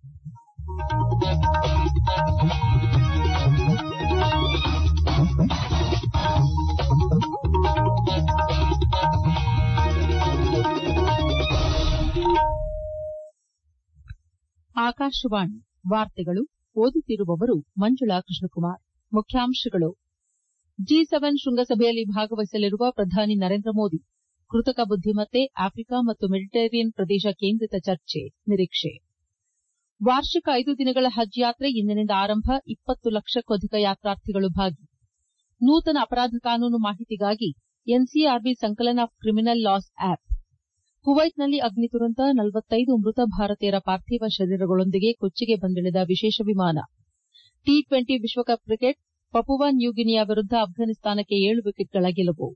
ಆಕಾಶವಾಣಿ ವಾರ್ತೆಗಳು ಓದುತ್ತಿರುವವರು ಮಂಜುಳಾ ಕೃಷ್ಣಕುಮಾರ್ ಮುಖ್ಯಾಂಶಗಳು ಜಿ ಸೆವೆನ್ ಶೃಂಗಸಭೆಯಲ್ಲಿ ಭಾಗವಹಿಸಲಿರುವ ಪ್ರಧಾನಿ ನರೇಂದ್ರ ಮೋದಿ ಕೃತಕ ಬುದ್ದಿಮತ್ತೆ ಆಫ್ರಿಕಾ ಮತ್ತು ಮೆಡಿಟರೇನಿಯನ್ ಪ್ರದೇಶ ಕೇಂದ್ರಿತ ಚರ್ಚೆ ನಿರೀಕ್ಷೆ ವಾರ್ಷಿಕ ಐದು ದಿನಗಳ ಹಜ್ ಯಾತ್ರೆ ಇಂದಿನಿಂದ ಆರಂಭ ಇಪ್ಪತ್ತು ಲಕ್ಷಕ್ಕೂ ಯಾತ್ರಾರ್ಥಿಗಳು ಭಾಗಿ ನೂತನ ಅಪರಾಧ ಕಾನೂನು ಮಾಹಿತಿಗಾಗಿ ಎನ್ಸಿಆರ್ಬಿ ಸಂಕಲನ ಆಫ್ ಕ್ರಿಮಿನಲ್ ಲಾಸ್ ಆಪ್ ಕುವೈತ್ನಲ್ಲಿ ಅಗ್ನಿ ದುರಂತ ನಲವತ್ತೈದು ಮೃತ ಭಾರತೀಯರ ಪಾರ್ಥಿವ ಶರೀರಗಳೊಂದಿಗೆ ಕೊಚ್ಚಿಗೆ ಬಂದಿಳಿದ ವಿಶೇಷ ವಿಮಾನ ಟಿ ಟ್ವೆಂಟಿ ವಿಶ್ವಕಪ್ ಕ್ರಿಕೆಟ್ ಪಪುವಾ ನ್ಯೂಗಿನಿಯಾ ವಿರುದ್ದ ಅಫ್ಘಾನಿಸ್ತಾನಕ್ಕೆ ಏಳು ವಿಕೆಟ್ಗಳ ಗೆಲುವು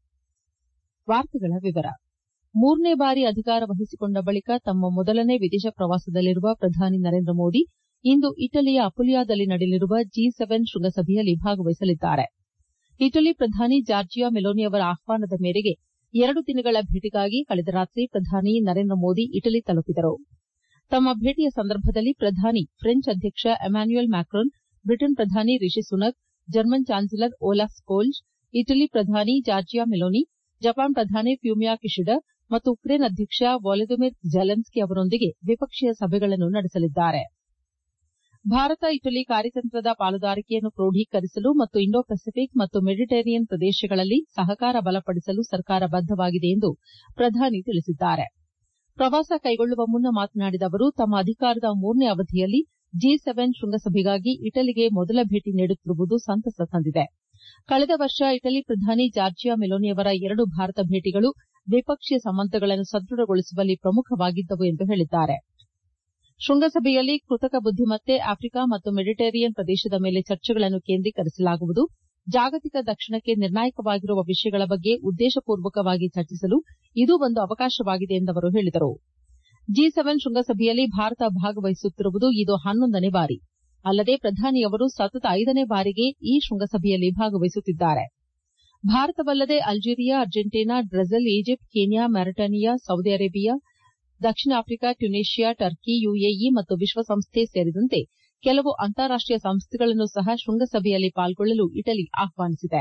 ಮೂರನೇ ಬಾರಿ ಅಧಿಕಾರ ವಹಿಸಿಕೊಂಡ ಬಳಿಕ ತಮ್ಮ ಮೊದಲನೇ ವಿದೇಶ ಪ್ರವಾಸದಲ್ಲಿರುವ ಪ್ರಧಾನಿ ನರೇಂದ್ರ ಮೋದಿ ಇಂದು ಇಟಲಿಯ ಅಪುಲಿಯಾದಲ್ಲಿ ನಡೆಯಲಿರುವ ಜಿ ಸೆವೆನ್ ಶೃಂಗಸಭೆಯಲ್ಲಿ ಭಾಗವಹಿಸಲಿದ್ದಾರೆ ಇಟಲಿ ಪ್ರಧಾನಿ ಜಾರ್ಜಿಯಾ ಮೆಲೋನಿ ಅವರ ಆಹ್ವಾನದ ಮೇರೆಗೆ ಎರಡು ದಿನಗಳ ಭೇಟಿಗಾಗಿ ಕಳೆದ ರಾತ್ರಿ ಪ್ರಧಾನಿ ನರೇಂದ್ರ ಮೋದಿ ಇಟಲಿ ತಲುಪಿದರು ತಮ್ಮ ಭೇಟಿಯ ಸಂದರ್ಭದಲ್ಲಿ ಪ್ರಧಾನಿ ಫ್ರೆಂಚ್ ಅಧ್ಯಕ್ಷ ಎಮ್ಯಾನ್ಯುಯಲ್ ಮ್ಯಾಕ್ರಾನ್ ಬ್ರಿಟನ್ ಪ್ರಧಾನಿ Rishi Sunak German chancellor Olaf Scholz Italy ಪ್ರಧಾನಿ ಜಾರ್ಜಿಯಾ ಮೆಲೋನಿ ಜಪಾನ್ ಪ್ರಧಾನಿ ಫ್ಯೂಮಿಯಾ ಕಿಶಿಡಾ ಮತ್ತು ಉಕ್ರೇನ್ ಅಧ್ಯಕ್ಷ ವಾಲೊದಿಮಿರ್ ಝೆಲೆನ್ಸ್ಕಿ ಅವರೊಂದಿಗೆ ದ್ವಿಪಕ್ಷೀಯ ಸಭೆಗಳನ್ನು ನಡೆಸಲಿದ್ದಾರೆ ಭಾರತ ಇಟಲಿ ಕಾರ್ಯತಂತ್ರದ ಪಾಲುದಾರಿಕೆಯನ್ನು ಕ್ರೋಢೀಕರಿಸಲು ಮತ್ತು ಇಂಡೋ ಪೆಸಿಫಿಕ್ ಮತ್ತು ಮೆಡಿಟರೇನಿಯನ್ ಪ್ರದೇಶಗಳಲ್ಲಿ ಸಹಕಾರ ಬಲಪಡಿಸಲು ಸರ್ಕಾರ ಬದ್ದವಾಗಿದೆ ಎಂದು ಪ್ರಧಾನಿ ತಿಳಿಸಿದ್ದಾರೆ ಪ್ರವಾಸ ಕೈಗೊಳ್ಳುವ ಮುನ್ನ ಮಾತನಾಡಿದ ಅವರು ತಮ್ಮ ಅಧಿಕಾರದ ಮೂರನೇ ಅವಧಿಯಲ್ಲಿ ಜಿ ಸೆವೆನ್ ಶೃಂಗಸಭೆಗಾಗಿ ಇಟಲಿಗೆ ಮೊದಲ ಭೇಟಿ ನೀಡುತ್ತಿರುವುದು ಸಂತಸ ತಂದಿದೆ ಕಳೆದ ವರ್ಷ ಇಟಲಿ ಪ್ರಧಾನಿ ಜಾರ್ಜಿಯಾ ಮೆಲೋನಿ ಅವರ ಎರಡು ಭಾರತ ಭೇಟಿಗಳು ದ್ವಿಪಕ್ಷೀಯ ಸಂಬಂಧಗಳನ್ನು ಸದೃಢಗೊಳಿಸುವಲ್ಲಿ ಪ್ರಮುಖವಾಗಿದ್ದವು ಎಂದು ಹೇಳಿದ್ದಾರೆ ಶೃಂಗಸಭೆಯಲ್ಲಿ ಕೃತಕ ಬುದ್ದಿಮತ್ತೆ ಆಫ್ರಿಕಾ ಮತ್ತು ಮೆಡಿಟರೇನಿಯನ್ ಪ್ರದೇಶದ ಮೇಲೆ ಚರ್ಚೆಗಳನ್ನು ಕೇಂದ್ರೀಕರಿಸಲಾಗುವುದು ಜಾಗತಿಕ ದಕ್ಷಿಣಕ್ಕೆ ನಿರ್ಣಾಯಕವಾಗಿರುವ ವಿಷಯಗಳ ಬಗ್ಗೆ ಉದ್ದೇಶಪೂರ್ವಕವಾಗಿ ಚರ್ಚಿಸಲು ಇದು ಒಂದು ಅವಕಾಶವಾಗಿದೆ ಎಂದು ಅವರು ಹೇಳಿದರು ಜಿ ಸೆವೆನ್ ಶೃಂಗಸಭೆಯಲ್ಲಿ ಭಾರತ ಭಾಗವಹಿಸುತ್ತಿರುವುದು ಇದು ಹನ್ನೊಂದನೇ ಬಾರಿ ಅಲ್ಲದೆ ಪ್ರಧಾನಿಯವರು ಸತತ ಐದನೇ ಬಾರಿಗೆ ಈ ಶೃಂಗಸಭೆಯಲ್ಲಿ ಭಾಗವಹಿಸುತ್ತಿದ್ದಾರೆ ಭಾರತವಲ್ಲದೆ Algeria Argentina Brazil Egypt Kenya Mauritania Saudi Arabia ದಕ್ಷಿಣ ಆಫ್ರಿಕಾ ಟ್ಯುನೀಷಿಯಾ ಟರ್ಕಿ ಯುಎಇ ಮತ್ತು ವಿಶ್ವಸಂಸ್ಥೆ ಸೇರಿದಂತೆ ಕೆಲವು ಅಂತಾರಾಷ್ಟೀಯ ಸಂಸ್ಥೆಗಳನ್ನು ಸಹ ಶೃಂಗಸಭೆಯಲ್ಲಿ ಪಾಲ್ಗೊಳ್ಳಲು ಇಟಲಿ ಆಹ್ವಾನಿಸಿದೆ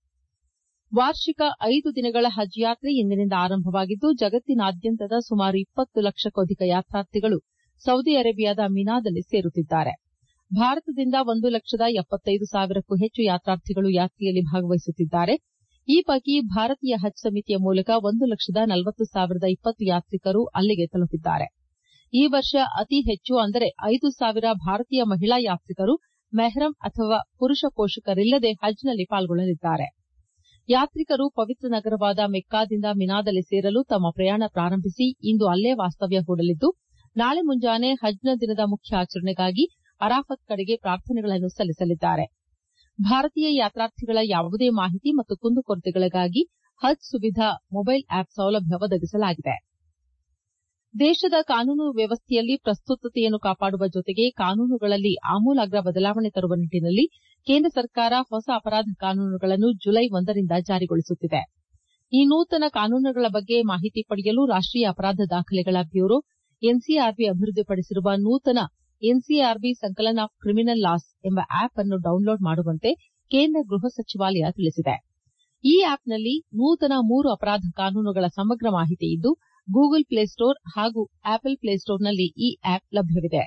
ವಾರ್ಷಿಕ ಐದು ದಿನಗಳ ಹಜ್ ಯಾತ್ರೆ ಇಂದಿನಿಂದ ಆರಂಭವಾಗಿದ್ದು ಜಗತ್ತಿನಾದ್ಯಂತದ ಸುಮಾರು ಇಪ್ಪತ್ತು ಲಕ್ಷಕ್ಕೂ ಅಧಿಕ ಯಾತ್ರಾರ್ಥಿಗಳು ಸೌದಿ ಅರೇಬಿಯಾದ ಮಿನಾದಲ್ಲಿ ಸೇರುತ್ತಿದ್ದಾರೆ ಭಾರತದಿಂದ ಒಂದು ಲಕ್ಷದ ಎಪ್ಪತ್ತೈದು ಸಾವಿರಕ್ಕೂ ಹೆಚ್ಚು ಯಾತ್ರಾರ್ಥಿಗಳು ಯಾತ್ರೆಯಲ್ಲಿ ಭಾಗವಹಿಸುತ್ತಿದ್ದಾರೆ ಈ ಪೈಕಿ ಭಾರತೀಯ ಹಜ್ ಸಮಿತಿಯ ಮೂಲಕ ಒಂದು ಲಕ್ಷದ ನಲವತ್ತು ಸಾವಿರದ ಇಪ್ಪತ್ತು ಯಾತ್ರಿಕರು ಅಲ್ಲಿಗೆ ತಲುಪಿದ್ದಾರೆ ಈ ವರ್ಷ ಅತಿ ಹೆಚ್ಚು ಅಂದರೆ ಐದು ಸಾವಿರ ಭಾರತೀಯ ಮಹಿಳಾ ಯಾತ್ರಿಕರು ಮೆಹ್ರಮ್ ಅಥವಾ ಪುರುಷ ಪೋಷಕರಿಲ್ಲದೆ ಹಜ್ನಲ್ಲಿ ಪಾಲ್ಗೊಳ್ಳಲಿದ್ದಾರೆ ಯಾತ್ರಿಕರು ಪವಿತ್ರ ನಗರವಾದ ಮೆಕ್ಕಾದಿಂದ ಮಿನಾದಲ್ಲಿ ಸೇರಲು ತಮ್ಮ ಪ್ರಯಾಣ ಪ್ರಾರಂಭಿಸಿ ಇಂದು ಅಲ್ಲೇ ವಾಸ್ತವ್ಯ ಹೂಡಲಿದ್ದು ನಾಳೆ ಮುಂಜಾನೆ ಹಜ್ನ ದಿನದ ಮುಖ್ಯ ಆಚರಣೆಗಾಗಿ ಅರಾಫತ್ ಕಡೆಗೆ ಪ್ರಾರ್ಥನೆಗಳನ್ನು ಸಲ್ಲಿಸಲಿದ್ದಾರೆ ಭಾರತೀಯ ಯಾತ್ರಾರ್ಥಿಗಳ ಯಾವುದೇ ಮಾಹಿತಿ ಮತ್ತು ಕುಂದುಕೊರತೆಗಳಿಗಾಗಿ ಹಜ್ ಸುವಿಧಾ ಮೊಬೈಲ್ ಆಪ್ ಸೌಲಭ್ಯ ಒದಗಿಸಲಾಗಿದೆ ದೇಶದ ಕಾನೂನು ವ್ಯವಸ್ಥೆಯಲ್ಲಿ ಪ್ರಸ್ತುತತೆಯನ್ನು ಕಾಪಾಡುವ ಜೊತೆಗೆ ಕಾನೂನುಗಳಲ್ಲಿ ಆಮೂಲಾಗ್ರ ಬದಲಾವಣೆ ತರುವ ನಿಟ್ಟಿನಲ್ಲಿ ಕೇಂದ್ರ ಸರ್ಕಾರ ಹೊಸ ಅಪರಾಧ ಕಾನೂನುಗಳನ್ನು ಜುಲೈ ಒಂದರಿಂದ ಜಾರಿಗೊಳಿಸುತ್ತಿದೆ ಈ ನೂತನ ಕಾನೂನುಗಳ ಬಗ್ಗೆ ಮಾಹಿತಿ ಪಡೆಯಲು ರಾಷ್ಟೀಯ ಅಪರಾಧ ದಾಖಲೆಗಳ ಬ್ಯೂರೋ ಎನ್ಸಿಆರ್ಬಿ ಅಭಿವೃದ್ಧಿಪಡಿಸಿರುವ ನೂತನ ಎನ್ಸಿಆರ್ಬಿ ಸಂಕಲನ ಆಫ್ ಕ್ರಿಮಿನಲ್ ಲಾಸ್ ಎಂಬ ಆಪ್ ಅನ್ನು ಡೌನ್ಲೋಡ್ ಮಾಡುವಂತೆ ಕೇಂದ್ರ ಗೃಹ ಸಚಿವಾಲಯ ತಿಳಿಸಿದೆ ಈ ಆಪ್ನಲ್ಲಿ ನೂತನ ಮೂರು ಅಪರಾಧ ಕಾನೂನುಗಳ ಸಮಗ್ರ ಮಾಹಿತಿ ಇದ್ದು ಗೂಗಲ್ ಪ್ಲೇಸ್ಟೋರ್ ಹಾಗೂ ಆಪಲ್ ಪ್ಲೇಸ್ಟೋರ್ನಲ್ಲಿ ಈ ಆಪ್ ಲಭ್ಯವಿದೆ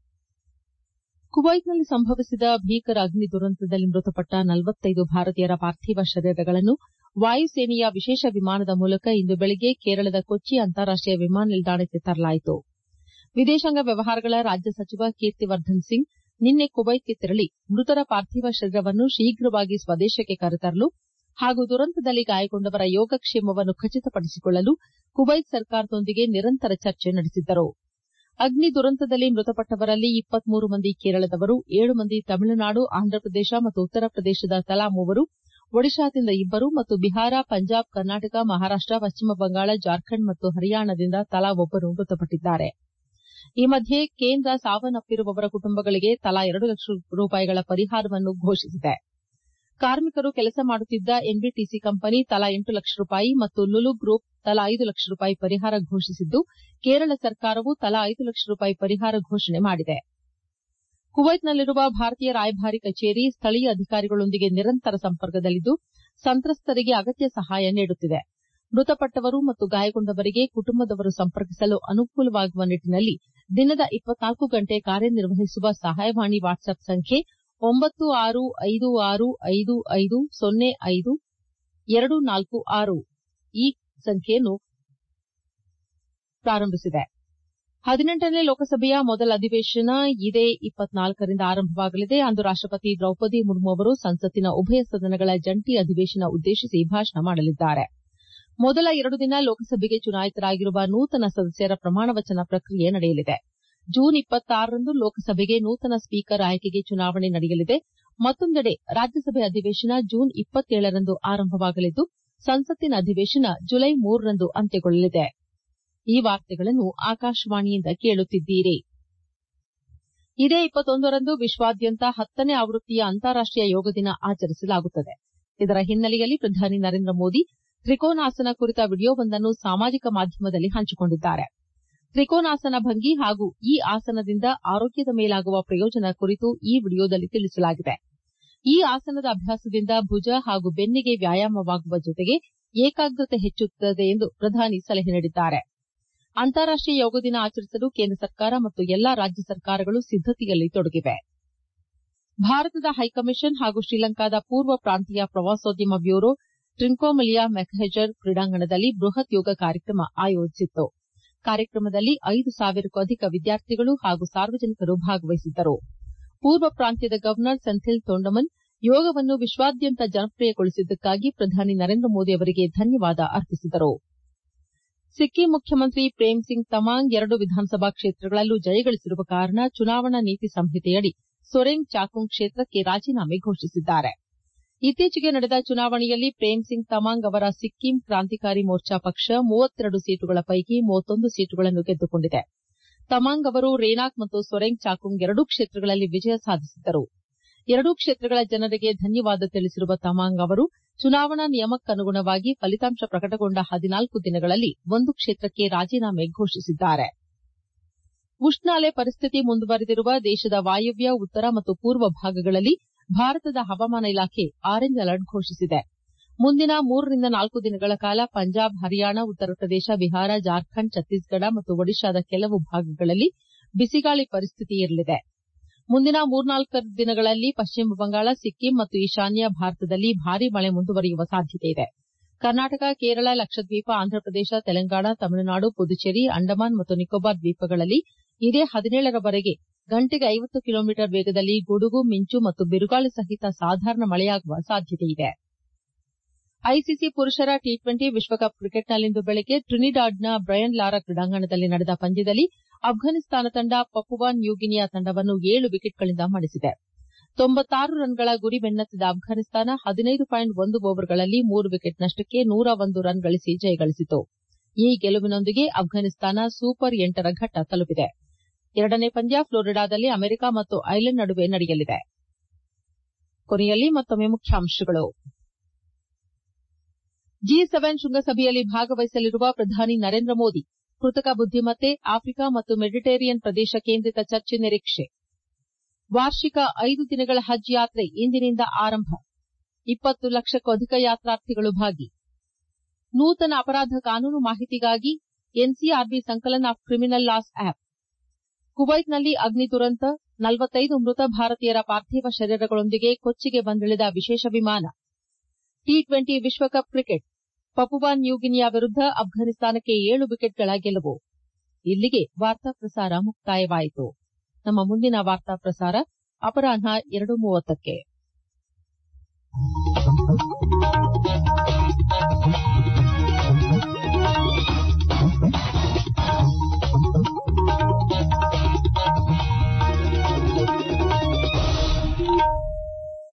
ಕುವೈತ್ನಲ್ಲಿ ಸಂಭವಿಸಿದ ಭೀಕರ ಅಗ್ನಿ ದುರಂತದಲ್ಲಿ ಮೃತಪಟ್ಟ ನಲವತ್ತೈದು ಭಾರತೀಯರ ಪಾರ್ಥಿವ ಶರೀರಗಳನ್ನು ವಾಯುಸೇನೆಯ ವಿಶೇಷ ವಿಮಾನದ ಮೂಲಕ ಇಂದು ಬೆಳಗ್ಗೆ ಕೇರಳದ ಕೊಚ್ಚಿ ಅಂತಾರಾಷ್ಟೀಯ ವಿಮಾನ ನಿಲ್ದಾಣಕ್ಕೆ ತರಲಾಯಿತು ವಿದೇಶಾಂಗ ವ್ಯವಹಾರಗಳ ರಾಜ್ಯ ಸಚಿವ ಕೀರ್ತಿವರ್ಧನ್ ಸಿಂಗ್ ನಿನ್ನೆ ಕುವೈತ್ಗೆ ತೆರಳಿ ಮೃತರ ಪಾರ್ಥಿವ ಶರೀರವನ್ನು ಶೀಘ್ರವಾಗಿ ಸ್ವದೇಶಕ್ಕೆ ಕರೆತರಲು ಹಾಗೂ ದುರಂತದಲ್ಲಿ ಗಾಯಗೊಂಡವರ ಯೋಗಕ್ಷೇಮವನ್ನು ಖಚಿತಪಡಿಸಿಕೊಳ್ಳಲು ಕುವೈತ್ ಸರ್ಕಾರದೊಂದಿಗೆ ನಿರಂತರ ಚರ್ಚೆ ನಡೆಸಿದ್ದರು ಅಗ್ನಿ ದುರಂತದಲ್ಲಿ ಮೃತಪಟ್ಟವರಲ್ಲಿ ಇಪ್ಪತ್ಮೂರು ಮಂದಿ ಕೇರಳದವರು ಏಳು ಮಂದಿ ತಮಿಳುನಾಡು ಆಂಧ್ರಪ್ರದೇಶ ಮತ್ತು ಉತ್ತರ ಪ್ರದೇಶದ ತಲಾ ಮೂವರು ಒಡಿಶಾದಿಂದ ಇಬ್ಬರು ಮತ್ತು ಬಿಹಾರ ಪಂಜಾಬ್ ಕರ್ನಾಟಕ ಮಹಾರಾಷ್ಟ ಪಶ್ಚಿಮ ಬಂಗಾಳ ಜಾರ್ಖಂಡ್ ಮತ್ತು ಹರಿಯಾಣದಿಂದ ತಲಾ ಒಬ್ಬರು ಮೃತಪಟ್ಟಿದ್ದಾರೆ ಈ ಮಧ್ಯೆ ಕೇಂದ್ರ ಸಾವನ್ನಪ್ಪಿರುವವರ ಕುಟುಂಬಗಳಿಗೆ ತಲಾ ಎರಡು ಲಕ್ಷ ರೂಪಾಯಿಗಳ ಪರಿಹಾರವನ್ನು ಘೋಷಿಸಿದೆ ಕಾರ್ಮಿಕರು ಕೆಲಸ ಮಾಡುತ್ತಿದ್ದ ಎನ್ಬಿಟಿಸಿ ಕಂಪನಿ ತಲಾ ಎಂಟು ಲಕ್ಷ ರೂಪಾಯಿ ಮತ್ತು ಲುಲು ಗ್ರೂಪ್ ತಲಾ ಐದು ಲಕ್ಷ ರೂಪಾಯಿ ಪರಿಹಾರ ಘೋಷಿಸಿದ್ದು ಕೇರಳ ಸರ್ಕಾರವು ತಲಾ ಐದು ಲಕ್ಷ ರೂಪಾಯಿ ಪರಿಹಾರ ಘೋಷಣೆ ಮಾಡಿದೆ ಕುವೈತ್ನಲ್ಲಿರುವ ಭಾರತೀಯ ರಾಯಭಾರಿ ಕಚೇರಿ ಸ್ಥಳೀಯ ಅಧಿಕಾರಿಗಳೊಂದಿಗೆ ನಿರಂತರ ಸಂಪರ್ಕದಲ್ಲಿದ್ದು ಸಂತ್ರಸ್ತರಿಗೆ ಅಗತ್ಯ ಸಹಾಯ ನೀಡುತ್ತಿದೆ ಮೃತಪಟ್ಟವರು ಮತ್ತು ಗಾಯಗೊಂಡವರಿಗೆ ಕುಟುಂಬದವರು ಸಂಪರ್ಕಿಸಲು ಅನುಕೂಲವಾಗುವ ನಿಟ್ಟಿನಲ್ಲಿ ದಿನದ ಇಪ್ಪತ್ನಾಲ್ಕು ಗಂಟೆ ಕಾರ್ಯನಿರ್ವಹಿಸುವ ಸಹಾಯವಾಣಿ ವಾಟ್ಸ್ಆಪ್ ಸಂಖ್ಯೆ ಒಂಬತ್ತು ಆರು ಐದು ಆರು ಐದು ಐದು ಸೊನ್ನೆ ಐದು ಎರಡು ನಾಲ್ಕು ಆರು ಈ ಸಂಖ್ಯೆಯನ್ನು ಪ್ರಾರಂಭಿಸಿದೆ ಹದಿನೆಂಟನೇ ಲೋಕಸಭೆಯ ಮೊದಲ ಅಧಿವೇಶನ ಇದೇ ಇಪ್ಪತ್ನಾಲ್ಕರಿಂದ ಆರಂಭವಾಗಲಿದೆ ಅಂದು ರಾಷ್ಟಪತಿ ದ್ರೌಪದಿ ಮುರ್ಮು ಅವರು ಸಂಸತ್ತಿನ ಉಭಯ ಸದನಗಳ ಜಂಟಿ ಅಧಿವೇಶನ ಉದ್ದೇಶಿಸಿ ಭಾಷಣ ಮಾಡಲಿದ್ದಾರೆ ಮೊದಲ ಎರಡು ದಿನ ಲೋಕಸಭೆಗೆ ಚುನಾಯಿತರಾಗಿರುವ ನೂತನ ಸದಸ್ಯರ ಪ್ರಮಾಣವಚನ ಪ್ರಕ್ರಿಯೆ ನಡೆಯಲಿದೆ ಜೂನ್ ಇಪ್ಪತ್ತಾರರಂದು ಲೋಕಸಭೆಗೆ ನೂತನ ಸ್ಪೀಕರ್ ಆಯ್ಕೆಗೆ ಚುನಾವಣೆ ನಡೆಯಲಿದೆ ಮತ್ತೊಂದೆಡೆ ರಾಜ್ಯಸಭೆ ಅಧಿವೇಶನ ಜೂನ್ ಇಪ್ಪತ್ತೇಳರಂದು ಆರಂಭವಾಗಲಿದ್ದು ಸಂಸತ್ತಿನ ಅಧಿವೇಶನ ಜುಲೈ ಮೂರರಂದು ಅಂತ್ಯಗೊಳ್ಳಲಿದೆ ಈ ವಾರ್ತೆಗಳನ್ನು ಆಕಾಶವಾಣಿಯಿಂದ ಕೇಳುತ್ತಿದ್ದೀರಿ ಇದೇ ಇಪ್ಪತ್ತೊಂದರಂದು ವಿಶ್ವಾದ್ಯಂತ ಹತ್ತನೇ ಆವೃತ್ತಿಯ ಅಂತಾರಾಷ್ಟೀಯ ಯೋಗ ದಿನ ಆಚರಿಸಲಾಗುತ್ತದೆ ಇದರ ಹಿನ್ನೆಲೆಯಲ್ಲಿ ಪ್ರಧಾನಿ ನರೇಂದ್ರ ಮೋದಿ ತ್ರಿಕೋನಾಸನ ಕುರಿತ ವಿಡಿಯೋವೊಂದನ್ನು ಸಾಮಾಜಿಕ ಮಾಧ್ಯಮದಲ್ಲಿ ಹಂಚಿಕೊಂಡಿದ್ದಾರೆ ತ್ರಿಕೋನಾಸನ ಭಂಗಿ ಹಾಗೂ ಈ ಆಸನದಿಂದ ಆರೋಗ್ಯದ ಮೇಲಾಗುವ ಪ್ರಯೋಜನ ಕುರಿತು ಈ ವಿಡಿಯೋದಲ್ಲಿ ತಿಳಿಸಲಾಗಿದೆ ಈ ಆಸನದ ಅಭ್ಯಾಸದಿಂದ ಭುಜ ಹಾಗೂ ಬೆನ್ನಿಗೆ ವ್ಯಾಯಾಮವಾಗುವ ಜೊತೆಗೆ ಏಕಾಗ್ರತೆ ಹೆಚ್ಚುತ್ತದೆ ಎಂದು ಪ್ರಧಾನಿ ಸಲಹೆ ನೀಡಿದ್ದಾರೆ ಅಂತಾರಾಷ್ಟೀಯ ಯೋಗ ದಿನ ಆಚರಿಸಲು ಕೇಂದ್ರ ಸರ್ಕಾರ ಮತ್ತು ಎಲ್ಲಾ ರಾಜ್ಯ ಸರ್ಕಾರಗಳು ಸಿದ್ದತೆಯಲ್ಲಿ ತೊಡಗಿವೆ ಭಾರತದ ಹೈಕಮಿಷನ್ ಹಾಗೂ ಶ್ರೀಲಂಕಾದ ಪೂರ್ವ ಪ್ರಾಂತೀಯ ಪ್ರವಾಸೋದ್ಯಮ ಬ್ಯೂರೋ ಟ್ರಿಂಕೋಮಲಿಯಾ ಮೆಕ್ಹೆಜರ್ ಕ್ರೀಡಾಂಗಣದಲ್ಲಿ ಬೃಹತ್ ಯೋಗ ಕಾರ್ಯಕ್ರಮ ಆಯೋಜಿಸಿತ್ತು ಕಾರ್ಯಕ್ರಮದಲ್ಲಿ ಐದು ಸಾವಿರಕ್ಕೂ ಅಧಿಕ ವಿದ್ಯಾರ್ಥಿಗಳು ಹಾಗೂ ಸಾರ್ವಜನಿಕರು ಭಾಗವಹಿಸಿದ್ದರು ಪೂರ್ವ ಪ್ರಾಂತ್ಯದ ಗವರ್ನರ್ ಸೆಂಥಿಲ್ ತೊಂಡಮನ್ ಯೋಗವನ್ನು ವಿಶ್ವಾದ್ಯಂತ ಜನಪ್ರಿಯಗೊಳಿಸಿದ್ದಕ್ಕಾಗಿ ಪ್ರಧಾನಿ ನರೇಂದ್ರ ಮೋದಿ ಅವರಿಗೆ ಧನ್ಯವಾದ ಅರ್ಪಿಸಿದರು ಸಿಕ್ಕಿಂ ಮುಖ್ಯಮಂತ್ರಿ ಪ್ರೇಮ್ ಸಿಂಗ್ ತಮಾಂಗ್ ಎರಡು ವಿಧಾನಸಭಾ ಕ್ಷೇತ್ರಗಳಲ್ಲೂ ಜಯಗಳಿಸಿರುವ ಕಾರಣ ಚುನಾವಣಾ ನೀತಿ ಸಂಹಿತೆಯಡಿ ಸೊರೆಂಗ್ ಚಾಕುಂಗ್ ಕ್ಷೇತ್ರಕ್ಕೆ ರಾಜೀನಾಮೆ ಘೋಷಿಸಿದ್ದಾರೆ ಇತ್ತೀಚೆಗೆ ನಡೆದ ಚುನಾವಣೆಯಲ್ಲಿ ಪ್ರೇಮ್ ಸಿಂಗ್ ತಮಾಂಗ್ ಅವರ ಸಿಕ್ಕಿಂ ಕ್ರಾಂತಿಕಾರಿ ಮೋರ್ಚಾ ಪಕ್ಷ ಮೂವತ್ತೆರಡು ಸೀಟುಗಳ ಪೈಕಿ ಮೂವತ್ತೊಂದು ಸೀಟುಗಳನ್ನು ಗೆದ್ದುಕೊಂಡಿದೆ ತಮಾಂಗ್ ಅವರು ರೇನಾಕ್ ಮತ್ತು ಸೊರೆಂಗ್ ಚಾಕುಂಗ್ ಎರಡೂ ಕ್ಷೇತ್ರಗಳಲ್ಲಿ ವಿಜಯ ಸಾಧಿಸಿದ್ದರು ಎರಡೂ ಕ್ಷೇತ್ರಗಳ ಜನರಿಗೆ ಧನ್ಯವಾದ ತಿಳಿಸಿರುವ ತಮಾಂಗ್ ಅವರು ಚುನಾವಣಾ ನಿಯಮಕ್ಕನುಗುಣವಾಗಿ ಫಲಿತಾಂಶ ಪ್ರಕಟಗೊಂಡ ಹದಿನಾಲ್ಕು ದಿನಗಳಲ್ಲಿ ಒಂದು ಕ್ಷೇತ್ರಕ್ಕೆ ರಾಜೀನಾಮೆ ಘೋಷಿಸಿದ್ದಾರೆ ಉಷ್ಣಾಲೆ ಪರಿಸ್ಥಿತಿ ಮುಂದುವರೆದಿರುವ ದೇಶದ ವಾಯವ್ಯ ಉತ್ತರ ಮತ್ತು ಪೂರ್ವ ಭಾಗಗಳಲ್ಲಿ ಭಾರತದ ಹವಾಮಾನ ಇಲಾಖೆ ಆರೆಂಜ್ ಅಲರ್ಟ್ ಘೋಷಿಸಿದೆ ಮುಂದಿನ ಮೂರರಿಂದ ನಾಲ್ಕು ದಿನಗಳ ಕಾಲ ಪಂಜಾಬ್ ಹರಿಯಾಣ ಉತ್ತರ ಪ್ರದೇಶ ಬಿಹಾರ ಜಾರ್ಖಂಡ್ ಛತ್ತೀಸ್ಗಢ ಮತ್ತು ಒಡಿಶಾದ ಕೆಲವು ಭಾಗಗಳಲ್ಲಿ ಬಿಸಿಗಾಳಿ ಪರಿಸ್ಥಿತಿ ಇರಲಿದೆ ಮುಂದಿನ ಮೂರ್ನಾಲ್ಕು ದಿನಗಳಲ್ಲಿ ಪಶ್ಚಿಮ ಬಂಗಾಳ ಸಿಕ್ಕಿಂ ಮತ್ತು ಈಶಾನ್ಯ ಭಾರತದಲ್ಲಿ ಭಾರೀ ಮಳೆ ಮುಂದುವರಿಯುವ ಸಾಧ್ಯತೆಯಿದೆ ಕರ್ನಾಟಕ ಕೇರಳ ಲಕ್ಷದ್ವೀಪ ಆಂಧ್ರಪ್ರದೇಶ ತೆಲಂಗಾಣ ತಮಿಳುನಾಡು ಪುದುಚೇರಿ ಅಂಡಮಾನ್ ಮತ್ತು ನಿಕೋಬಾರ್ ದ್ವೀಪಗಳಲ್ಲಿ ಇದೇ ಹದಿನೇಳರವರೆಗೆ ಗಂಟೆಗೆ ಐವತ್ತು ಕಿಲೋಮೀಟರ್ ವೇಗದಲ್ಲಿ ಗುಡುಗು ಮಿಂಚು ಮತ್ತು ಬಿರುಗಾಳಿ ಸಹಿತ ಸಾಧಾರಣ ಮಳೆಯಾಗುವ ಸಾಧ್ಯತೆಯಿದೆ ಐಸಿಸಿ ಪುರುಷರ ಟಿ ಟ್ವೆಂಟಿ ವಿಶ್ವಕಪ್ ಕ್ರಿಕೆಟ್ನಲ್ಲಿಂದು ಬೆಳಗ್ಗೆ ಟ್ರಿನಿಡಾಡ್ನ ಬ್ರಯನ್ ಲಾರಾ ಕ್ರೀಡಾಂಗಣದಲ್ಲಿ ನಡೆದ ಪಂದ್ಯದಲ್ಲಿ ಅಫ್ಘಾನಿಸ್ತಾನ ತಂಡ ಪಪುವಾ ನ್ಯೂಗಿನಿಯಾ ತಂಡವನ್ನು ಏಳು ವಿಕೆಟ್ಗಳಿಂದ ಮಣಿಸಿದೆ ತೊಂಬತ್ತಾರು ರನ್ಗಳ ಗುರಿ ಬೆನ್ನತ್ತಿದ ಅಫ್ಘಾನಿಸ್ತಾನ ಹದಿನೈದು ಪಾಯಿಂಟ್ ಒಂದು ಓವರ್ಗಳಲ್ಲಿ ಮೂರು ವಿಕೆಟ್ ನಷ್ಟಕ್ಕೆ ನೂರ ಒಂದು ರನ್ ಗಳಿಸಿ ಜಯಗಳಿಸಿತು ಈ ಗೆಲುವಿನೊಂದಿಗೆ ಅಫ್ಘಾನಿಸ್ತಾನ ಸೂಪರ್ ಎಂಟರ ಘಟ್ಟ ತಲುಪಿದೆ ಎರಡನೇ ಪಂದ್ಯ ಫ್ಲೋರಿಡಾದಲ್ಲಿ ಅಮೆರಿಕ ಮತ್ತು ಐರ್ಲೆಂಡ್ ನಡುವೆ ನಡೆಯಲಿದೆ ಕೊನೆಯಲ್ಲಿ ಮತ್ತೊಮ್ಮೆ ಮುಖ್ಯಾಂಶಗಳು ಜಿ ಸೆವೆನ್ ಶೃಂಗಸಭೆಯಲ್ಲಿ ಭಾಗವಹಿಸಲಿರುವ ಪ್ರಧಾನಿ ನರೇಂದ್ರ ಮೋದಿ ಕೃತಕ ಬುದ್ದಿಮತ್ತೆ ಆಫ್ರಿಕಾ ಮತ್ತು ಮೆಡಿಟೇರಿಯನ್ ಪ್ರದೇಶ ಕೇಂದ್ರಿತ ಚರ್ಚೆ ನಿರೀಕ್ಷೆ ವಾರ್ಷಿಕ ಐದು ದಿನಗಳ ಹಜ್ ಯಾತ್ರೆ ಇಂದಿನಿಂದ ಆರಂಭ ಇಪ್ಪತ್ತು ಲಕ್ಷಕ್ಕೂ ಅಧಿಕ ಯಾತ್ರಾರ್ಥಿಗಳು ಭಾಗಿ ನೂತನ ಅಪರಾಧ ಕಾನೂನು ಮಾಹಿತಿಗಾಗಿ NCRB Sankalan of criminal laws app ಕುವೈತ್ನಲ್ಲಿ ಅಗ್ನಿ ದುರಂತ ನಲವತ್ತೈದು ಮೃತ ಭಾರತೀಯರ ಪಾರ್ಥಿವ ಶರೀರಗಳೊಂದಿಗೆ ಕೊಚ್ಚಿಗೆ ಬಂದಿಳಿದ ವಿಶೇಷ ವಿಮಾನ ಟಿ ಟ್ವೆಂಟಿ ವಿಶ್ವಕಪ್ ಕ್ರಿಕೆಟ್ ಪಪುವಾ ನ್ಯೂಗಿನಿಯಾ ವಿರುದ್ಧ ಅಫ್ಘಾನಿಸ್ತಾನಕ್ಕೆ ಏಳು ವಿಕೆಟ್ಗಳ ಗೆಲುವು ಇಲ್ಲಿಗೆ ವಾರ್ತಾ ಪ್ರಸಾರ ಮುಕ್ತಾಯವಾಯಿತು ನಮ್ಮ ಮುಂದಿನ ವಾರ್ತಾ ಪ್ರಸಾರ ಅಪರಾಹ್ನ ಎರಡು ಮೂವತ್ತಕ್ಕೆ